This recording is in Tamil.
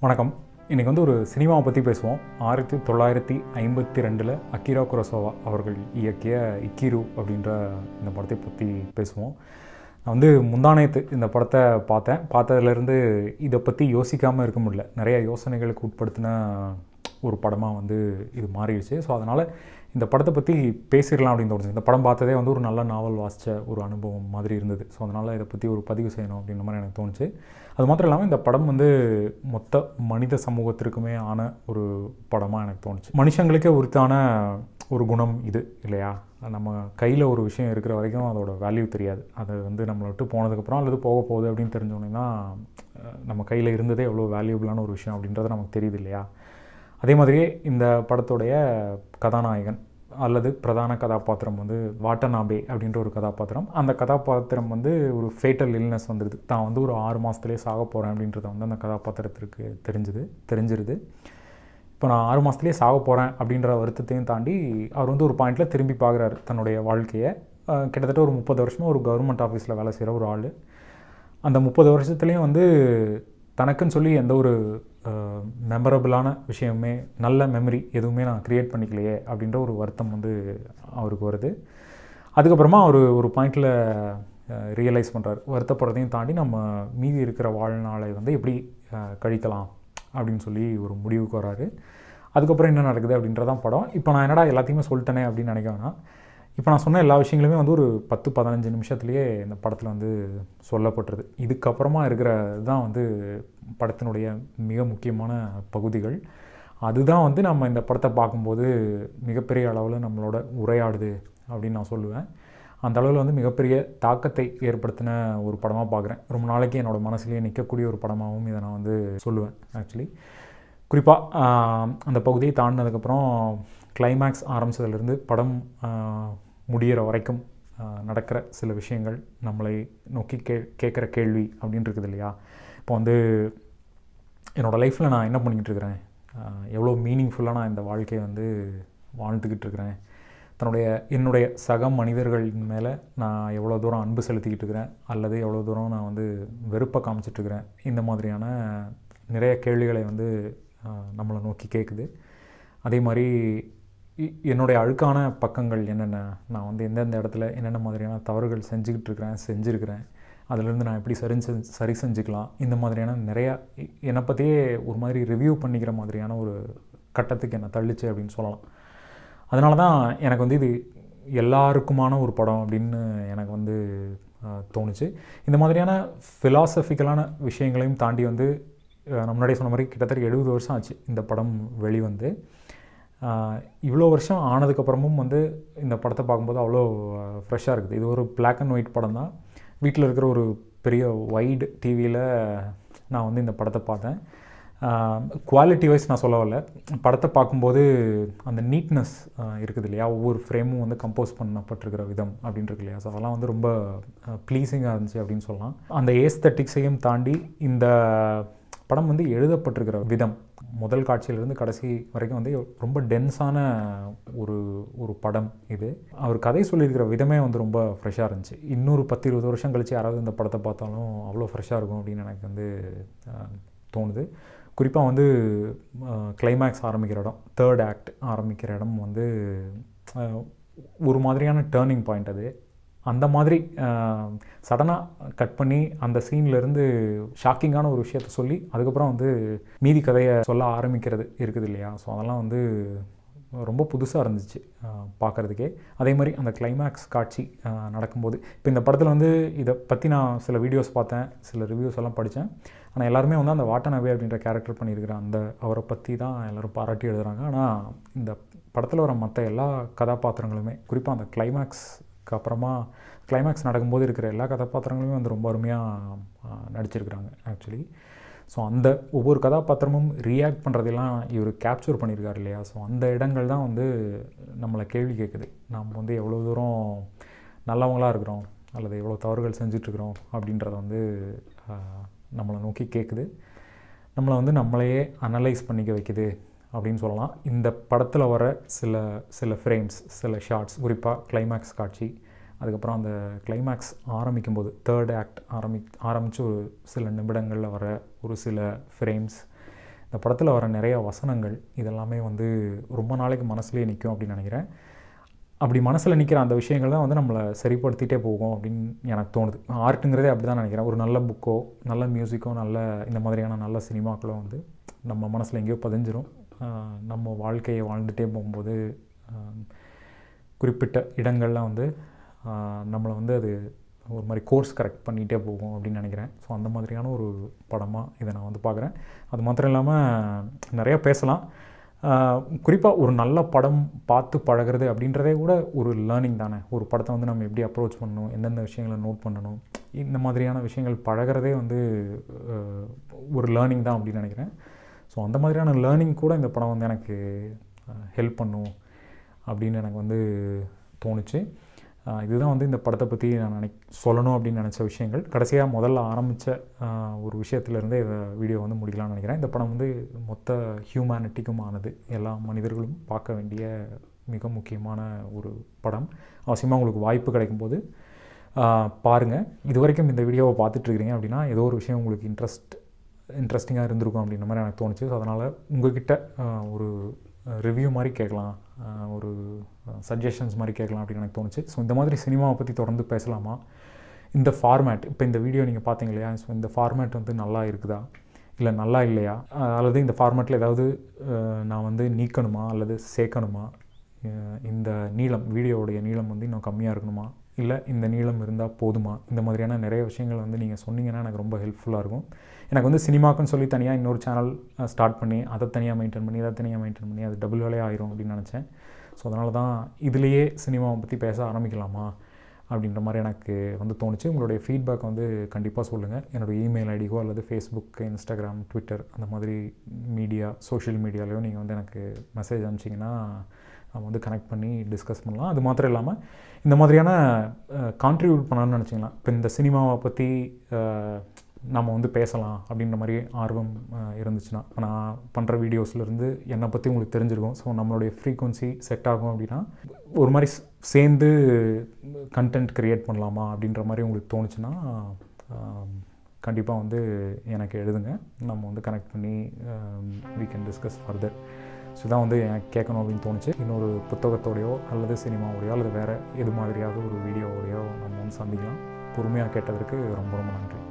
வணக்கம் இன்றைக்கி வந்து ஒரு சினிமாவை பற்றி பேசுவோம் ஆயிரத்தி தொள்ளாயிரத்தி ஐம்பத்தி ரெண்டில் அக்கிரா குரசோவா அவர்கள் இயக்கிய இக்கிரு அப்படின்ற இந்த படத்தை பற்றி பேசுவோம் நான் வந்து முந்தானயத்து இந்த படத்தை பார்த்தேன் பார்த்ததுலேருந்து இதை பற்றி யோசிக்காமல் இருக்க முடியல நிறைய யோசனைகளுக்கு உட்படுத்தின ஒரு படமாக வந்து இது மாறிடுச்சு ஸோ அதனால் இந்த படத்தை பற்றி பேசிடலாம் அப்படின்னு தோணுச்சு இந்த படம் பார்த்ததே வந்து ஒரு நல்ல நாவல் வாசித்த ஒரு அனுபவம் மாதிரி இருந்தது ஸோ அதனால் இதை பற்றி ஒரு பதிவு செய்யணும் அப்படின்ற மாதிரி எனக்கு தோணுச்சு அது மாத்திரம் இல்லாமல் இந்த படம் வந்து மொத்த மனித சமூகத்திற்குமே ஆன ஒரு படமாக எனக்கு தோணுச்சு மனுஷங்களுக்கே உரித்தான ஒரு குணம் இது இல்லையா நம்ம கையில் ஒரு விஷயம் இருக்கிற வரைக்கும் அதோட வேல்யூ தெரியாது அது வந்து நம்மளை விட்டு போனதுக்கப்புறம் அல்லது போக போகுது அப்படின்னு தெரிஞ்சோடனே தான் நம்ம கையில் இருந்ததே எவ்வளோ வேல்யூபிளான ஒரு விஷயம் அப்படின்றது நமக்கு தெரியுது இல்லையா அதே மாதிரியே இந்த படத்துடைய கதாநாயகன் அல்லது பிரதான கதாபாத்திரம் வந்து வாட்டனாபே அப்படின்ற ஒரு கதாபாத்திரம் அந்த கதாபாத்திரம் வந்து ஒரு ஃபேட்டல் இல்னஸ் வந்துடுது தான் வந்து ஒரு ஆறு மாதத்துலேயே சாக போகிறேன் அப்படின்றத வந்து அந்த கதாபாத்திரத்திற்கு தெரிஞ்சுது தெரிஞ்சிருது இப்போ நான் ஆறு மாதத்துலேயே சாக போகிறேன் அப்படின்ற வருத்தத்தையும் தாண்டி அவர் வந்து ஒரு பாயிண்டில் திரும்பி பார்க்குறாரு தன்னுடைய வாழ்க்கையை கிட்டத்தட்ட ஒரு முப்பது வருஷமாக ஒரு கவர்மெண்ட் ஆஃபீஸில் வேலை செய்கிற ஒரு ஆள் அந்த முப்பது வருஷத்துலேயும் வந்து தனக்குன்னு சொல்லி எந்த ஒரு மெமரபிளான விஷயமே நல்ல மெமரி எதுவுமே நான் க்ரியேட் பண்ணிக்கலையே அப்படின்ற ஒரு வருத்தம் வந்து அவருக்கு வருது அதுக்கப்புறமா அவர் ஒரு பாயிண்டில் ரியலைஸ் பண்ணுறாரு வருத்தப்படுறதையும் தாண்டி நம்ம மீதி இருக்கிற வாழ்நாளை வந்து எப்படி கழிக்கலாம் அப்படின்னு சொல்லி ஒரு முடிவுக்கு வராரு அதுக்கப்புறம் என்ன நடக்குது அப்படின்றதான் படம் இப்போ நான் என்னடா எல்லாத்தையுமே சொல்லிட்டேனே அப்படின்னு நினைக்க வேணாம் இப்போ நான் சொன்ன எல்லா விஷயங்களுமே வந்து ஒரு பத்து பதினஞ்சு நிமிஷத்துலேயே இந்த படத்தில் வந்து சொல்லப்பட்டுருது இதுக்கப்புறமா இருக்கிற தான் வந்து படத்தினுடைய மிக முக்கியமான பகுதிகள் அதுதான் வந்து நம்ம இந்த படத்தை பார்க்கும்போது மிகப்பெரிய அளவில் நம்மளோட உரையாடுது அப்படின்னு நான் சொல்லுவேன் அந்த அளவில் வந்து மிகப்பெரிய தாக்கத்தை ஏற்படுத்தின ஒரு படமாக பார்க்குறேன் ரொம்ப நாளைக்கு என்னோடய மனசுலேயே நிற்கக்கூடிய ஒரு படமாகவும் இதை நான் வந்து சொல்லுவேன் ஆக்சுவலி குறிப்பாக அந்த பகுதியை தாண்டினதுக்கப்புறம் கிளைமேக்ஸ் ஆரம்பித்ததுலேருந்து படம் முடிகிற வரைக்கும் நடக்கிற சில விஷயங்கள் நம்மளை நோக்கி கே கேட்குற கேள்வி அப்படின்னு இருக்குது இல்லையா இப்போ வந்து என்னோடய லைஃப்பில் நான் என்ன பண்ணிக்கிட்டு இருக்கிறேன் எவ்வளோ மீனிங்ஃபுல்லாக நான் இந்த வாழ்க்கையை வந்து வாழ்ந்துக்கிட்டு இருக்கிறேன் தன்னுடைய என்னுடைய சக மனிதர்களின் மேலே நான் எவ்வளோ தூரம் அன்பு செலுத்திக்கிட்டு இருக்கிறேன் அல்லது எவ்வளோ தூரம் நான் வந்து வெறுப்பை காமிச்சிட்ருக்கிறேன் இந்த மாதிரியான நிறைய கேள்விகளை வந்து நம்மளை நோக்கி கேட்குது அதே மாதிரி என்னுடைய அழுக்கான பக்கங்கள் என்னென்ன நான் வந்து எந்தெந்த இடத்துல என்னென்ன மாதிரியான தவறுகள் செஞ்சுக்கிட்டு இருக்கிறேன் செஞ்சுருக்கிறேன் அதிலேருந்து நான் எப்படி சரி செஞ்சு சரி செஞ்சுக்கலாம் இந்த மாதிரியான நிறையா என்னை பற்றியே ஒரு மாதிரி ரிவ்யூ பண்ணிக்கிற மாதிரியான ஒரு கட்டத்துக்கு என்னை தள்ளிச்சு அப்படின்னு சொல்லலாம் அதனால தான் எனக்கு வந்து இது எல்லாருக்குமான ஒரு படம் அப்படின்னு எனக்கு வந்து தோணுச்சு இந்த மாதிரியான ஃபிலாசபிக்கலான விஷயங்களையும் தாண்டி வந்து நம்ம முன்னாடியே சொன்ன மாதிரி கிட்டத்தட்ட எழுபது வருஷம் ஆச்சு இந்த படம் வெளிவந்து இவ்வளோ வருஷம் ஆனதுக்கப்புறமும் வந்து இந்த படத்தை பார்க்கும்போது அவ்வளோ ஃப்ரெஷ்ஷாக இருக்குது இது ஒரு பிளாக் அண்ட் ஒயிட் படம் தான் வீட்டில் இருக்கிற ஒரு பெரிய வைடு டிவியில் நான் வந்து இந்த படத்தை பார்த்தேன் குவாலிட்டி வைஸ் நான் சொல்ல வரல படத்தை பார்க்கும்போது அந்த நீட்னஸ் இருக்குது இல்லையா ஒவ்வொரு ஃப்ரேமும் வந்து கம்போஸ் பண்ணப்பட்டிருக்கிற விதம் அப்படின்ட்டு இல்லையா ஸோ அதெல்லாம் வந்து ரொம்ப ப்ளீஸிங்காக இருந்துச்சு அப்படின்னு சொல்லலாம் அந்த ஏஸ்தட்டிக்ஸையும் தாண்டி இந்த படம் வந்து எழுதப்பட்டிருக்கிற விதம் முதல் காட்சியிலேருந்து கடைசி வரைக்கும் வந்து ரொம்ப டென்ஸான ஒரு ஒரு படம் இது அவர் கதை சொல்லியிருக்கிற விதமே வந்து ரொம்ப ஃப்ரெஷ்ஷாக இருந்துச்சு இன்னொரு பத்து இருபது வருஷம் கழித்து யாராவது இந்த படத்தை பார்த்தாலும் அவ்வளோ ஃப்ரெஷ்ஷாக இருக்கும் அப்படின்னு எனக்கு வந்து தோணுது குறிப்பாக வந்து கிளைமேக்ஸ் ஆரம்பிக்கிற இடம் தேர்ட் ஆக்ட் ஆரம்பிக்கிற இடம் வந்து ஒரு மாதிரியான டேர்னிங் பாயிண்ட் அது அந்த மாதிரி சடனாக கட் பண்ணி அந்த சீன்லேருந்து ஷாக்கிங்கான ஒரு விஷயத்த சொல்லி அதுக்கப்புறம் வந்து மீதி கதையை சொல்ல ஆரம்பிக்கிறது இருக்குது இல்லையா ஸோ அதெல்லாம் வந்து ரொம்ப புதுசாக இருந்துச்சு பார்க்குறதுக்கே அதே மாதிரி அந்த கிளைமேக்ஸ் காட்சி நடக்கும்போது இப்போ இந்த படத்தில் வந்து இதை பற்றி நான் சில வீடியோஸ் பார்த்தேன் சில ரிவ்யூஸ் எல்லாம் படித்தேன் ஆனால் எல்லாருமே வந்து அந்த வாட்டனவே அப்படின்ற கேரக்டர் பண்ணியிருக்கிற அந்த அவரை பற்றி தான் எல்லோரும் பாராட்டி எழுதுகிறாங்க ஆனால் இந்த படத்தில் வர மற்ற எல்லா கதாபாத்திரங்களுமே குறிப்பாக அந்த கிளைமேக்ஸ்க்கு அப்புறமா கிளைமேக்ஸ் நடக்கும்போது இருக்கிற எல்லா கதாபாத்திரங்களுமே வந்து ரொம்ப அருமையாக நடிச்சிருக்கிறாங்க ஆக்சுவலி ஸோ அந்த ஒவ்வொரு கதாபாத்திரமும் ரியாக்ட் பண்ணுறதெல்லாம் இவர் கேப்சர் பண்ணியிருக்காரு இல்லையா ஸோ அந்த இடங்கள் தான் வந்து நம்மளை கேள்வி கேட்குது நாம் வந்து எவ்வளோ தூரம் நல்லவங்களாக இருக்கிறோம் அல்லது எவ்வளோ தவறுகள் செஞ்சிட்ருக்குறோம் அப்படின்றத வந்து நம்மளை நோக்கி கேட்குது நம்மளை வந்து நம்மளையே அனலைஸ் பண்ணிக்க வைக்குது அப்படின்னு சொல்லலாம் இந்த படத்தில் வர சில சில ஃப்ரேம்ஸ் சில ஷார்ட்ஸ் குறிப்பாக கிளைமேக்ஸ் காட்சி அதுக்கப்புறம் அந்த கிளைமேக்ஸ் ஆரம்பிக்கும் போது தேர்ட் ஆக்ட் ஆரம்பி ஆரம்பித்து ஒரு சில நிமிடங்களில் வர ஒரு சில ஃப்ரேம்ஸ் இந்த படத்தில் வர நிறைய வசனங்கள் இதெல்லாமே வந்து ரொம்ப நாளைக்கு மனசுலேயே நிற்கும் அப்படின்னு நினைக்கிறேன் அப்படி மனசில் நிற்கிற அந்த விஷயங்கள் தான் வந்து நம்மளை சரிப்படுத்திட்டே போகும் அப்படின்னு எனக்கு தோணுது ஆர்ட்டுங்கிறதே அப்படி தான் நினைக்கிறேன் ஒரு நல்ல புக்கோ நல்ல மியூசிக்கோ நல்ல இந்த மாதிரியான நல்ல சினிமாக்களோ வந்து நம்ம மனசில் எங்கேயோ பதிஞ்சிரும் ஆஹ் நம்ம வாழ்க்கையை வாழ்ந்துகிட்டே போகும்போது ஆஹ் குறிப்பிட்ட இடங்கள்லாம் வந்து ஆஹ் நம்மளை வந்து அது ஒரு மாதிரி கோர்ஸ் கரெக்ட் பண்ணிகிட்டே போகும் அப்படின்னு நினைக்கிறேன் ஸோ அந்த மாதிரியான ஒரு படமாக இதை நான் வந்து பார்க்குறேன் அது மாத்திரம் இல்லாமல் நிறையா பேசலாம் குறிப்பாக ஒரு நல்ல படம் பார்த்து பழகிறது அப்படின்றதே கூட ஒரு லேர்னிங் தானே ஒரு படத்தை வந்து நம்ம எப்படி அப்ரோச் பண்ணணும் எந்தெந்த விஷயங்களை நோட் பண்ணணும் இந்த மாதிரியான விஷயங்கள் பழகிறதே வந்து ஆஹ் ஒரு லேர்னிங் தான் அப்படின்னு நினைக்கிறேன் ஸோ அந்த மாதிரியான லேர்னிங் கூட இந்த படம் வந்து எனக்கு ஹெல்ப் பண்ணும் அப்படின்னு எனக்கு வந்து தோணுச்சு ஆஹ் இதுதான் வந்து இந்த படத்தை பற்றி நான் நினை சொல்லணும் அப்படின்னு நினச்ச விஷயங்கள் கடைசியாக முதல்ல ஆரம்பித்த ஒரு விஷயத்துலேருந்தே இதை வீடியோ வந்து முடிக்கலாம்னு நினைக்கிறேன் இந்த படம் வந்து மொத்த ஹியூமனிட்டிக்கும் ஆனது எல்லா மனிதர்களும் பார்க்க வேண்டிய மிக முக்கியமான ஒரு படம் அவசியமாக உங்களுக்கு வாய்ப்பு கிடைக்கும்போது பாருங்கள் இது வரைக்கும் இந்த வீடியோவை பார்த்துட்ருக்கிறீங்க அப்படின்னா ஏதோ ஒரு விஷயம் உங்களுக்கு இன்ட்ரெஸ்ட் இன்ட்ரெஸ்டிங்காக இருந்திருக்கும் அப்படின்ற மாதிரி எனக்கு தோணுச்சு ஸோ அதனால் உங்ககிட்ட ஆஹ் ஒரு ரிவ்யூ மாதிரி கேட்கலாம் ஆஹ் ஒரு சஜஷன்ஸ் மாதிரி கேட்கலாம் அப்படின்னு எனக்கு தோணுச்சு ஸோ இந்த மாதிரி சினிமாவை பற்றி தொடர்ந்து பேசலாமா இந்த ஃபார்மேட் இப்போ இந்த வீடியோ நீங்கள் பார்த்தீங்க இல்லையா ஸோ இந்த ஃபார்மேட் வந்து நல்லா இருக்குதா இல்லை நல்லா இல்லையா ஆஹ் அல்லது இந்த ஃபார்மேட்டில் ஏதாவது ஆஹ் நான் வந்து நீக்கணுமா அல்லது சேர்க்கணுமா ஆஹ் இந்த நீளம் வீடியோவுடைய நீளம் வந்து இன்னும் கம்மியாக இருக்கணுமா இல்லை இந்த நீளம் இருந்தால் போதுமா இந்த மாதிரியான நிறைய விஷயங்கள் வந்து நீங்கள் சொன்னீங்கன்னா எனக்கு ரொம்ப ஹெல்ப்ஃபுல்லாக இருக்கும் எனக்கு வந்து சினிமாக்குன்னு சொல்லி தனியாக இன்னொரு சேனல் ஸ்டார்ட் பண்ணி அதை தனியாக மெயின்டைன் பண்ணி அதை தனியாக மெயின்டைன் பண்ணி அது டபுள் வேலையாக ஆயிரும் அப்படின்னு நினச்சேன் ஸோ அதனால தான் இதுலேயே சினிமாவை பற்றி பேச ஆரம்பிக்கலாமா அப்படின்ற மாதிரி எனக்கு வந்து தோணுச்சு உங்களுடைய ஃபீட்பேக் வந்து கண்டிப்பாக சொல்லுங்கள் என்னோடய இமெயில் ஐடிக்கோ அல்லது ஃபேஸ்புக் இன்ஸ்டாகிராம் ட்விட்டர் அந்த மாதிரி மீடியா சோஷியல் மீடியாலையோ நீங்கள் வந்து எனக்கு மெசேஜ் அனுப்பிச்சிங்கன்னா நம்ம வந்து கனெக்ட் பண்ணி டிஸ்கஸ் பண்ணலாம் அது மாத்திரம் இல்லாமல் இந்த மாதிரியான கான்ட்ரிபியூட் பண்ணணும்னு நினச்சிங்களா இப்போ இந்த சினிமாவை பற்றி நம்ம வந்து பேசலாம் அப்படின்ற மாதிரி ஆர்வம் அஹ், இருந்துச்சுன்னா இப்போ நான் பண்ணுற வீடியோஸ்லேருந்து என்னை பற்றி உங்களுக்கு தெரிஞ்சிருக்கும் ஸோ நம்மளுடைய ஃப்ரீக்குவன்சி செட் ஆகும் அப்படின்னா ஒரு மாதிரி ஸ்- சேர்ந்து கண்டென்ட் க்ரியேட் பண்ணலாமா அப்படின்ற மாதிரி உங்களுக்கு தோணுச்சுன்னா கண்டிப்பாக வந்து எனக்கு எழுதுங்க நம்ம வந்து கனெக்ட் பண்ணி we can discuss further so இதான் வந்து எனக்கு கேட்கணும் அப்படின்னு தோணுச்சு இன்னொரு புத்தகத்தோடையோ அல்லது சினிமாவோடையோ அல்லது வேறு எது மாதிரியாவது ஒரு வீடியோவோடையோ நம்ம வந்து சந்திக்கலாம் பொறுமையாக கேட்டதற்கு ரொம்ப ரொம்ப நன்றி